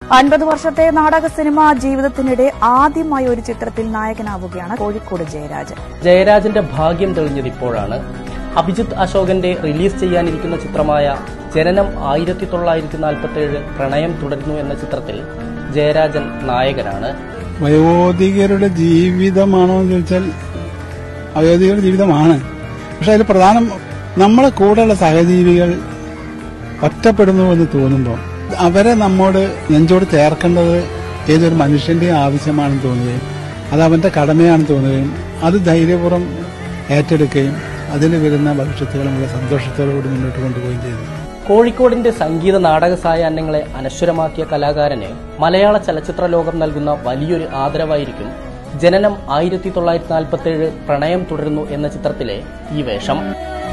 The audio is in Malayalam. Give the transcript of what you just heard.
അൻപത് വർഷത്തെ നാടക സിനിമ ജീവിതത്തിനിടെ ആദ്യമായി ഒരു ചിത്രത്തിൽ നായകനാവുകയാണ് കോഴിക്കോട് ജയരാജൻ ജയരാജന്റെ ഭാഗ്യം തെളിഞ്ഞത് ഇപ്പോഴാണ് അഭിജിത്ത് അശോകന്റെ റിലീസ് ചെയ്യാനിരിക്കുന്ന ചിത്രമായ ജനനം ആയിരത്തി തൊള്ളായിരത്തി നാൽപ്പത്തി ഏഴ് പ്രണയം തുടരുന്നു എന്ന ചിത്രത്തിൽ ജയരാജൻ നായകനാണ് വയോധികരുടെ ജീവിതമാണോ എന്ന് ചോദിച്ചാൽ വയോധികരുടെ ജീവിതമാണ് പക്ഷെ അതിൽ പ്രധാനം നമ്മളെ കൂടെയുള്ള സഹജീവികൾ ഒറ്റപ്പെടുന്നു എന്ന് തോന്നുമ്പോൾ അവരെ നമ്മോട് നെഞ്ചോട് ചേർക്കേണ്ടത് ഏതൊരു മനുഷ്യന്റെയും ആവശ്യമാണെന്ന് തോന്നുകയും അത് അവന്റെ കടമയാണെന്ന് തോന്നുകയും അത് ധൈര്യപൂർവ്വം ഏറ്റെടുക്കുകയും അതിൽ വരുന്ന ഭവിഷ്യത്തുകൾ നമ്മളെ സന്തോഷത്തോടുകൂടി മുന്നോട്ട് കൊണ്ടുപോവുകയും ചെയ്തു കോഴിക്കോടിന്റെ സംഗീത നാടക സായാഹ്നങ്ങളെ അനശ്വരമാക്കിയ കലാകാരന് മലയാള ചലച്ചിത്ര ലോകം നൽകുന്ന വലിയൊരു ആദരവായിരിക്കും ജനനം ആയിരത്തി തൊള്ളായിരത്തി നാൽപ്പത്തി ഏഴ് പ്രണയം തുടരുന്നു എന്ന ചിത്രത്തിലെ ഈ വേഷം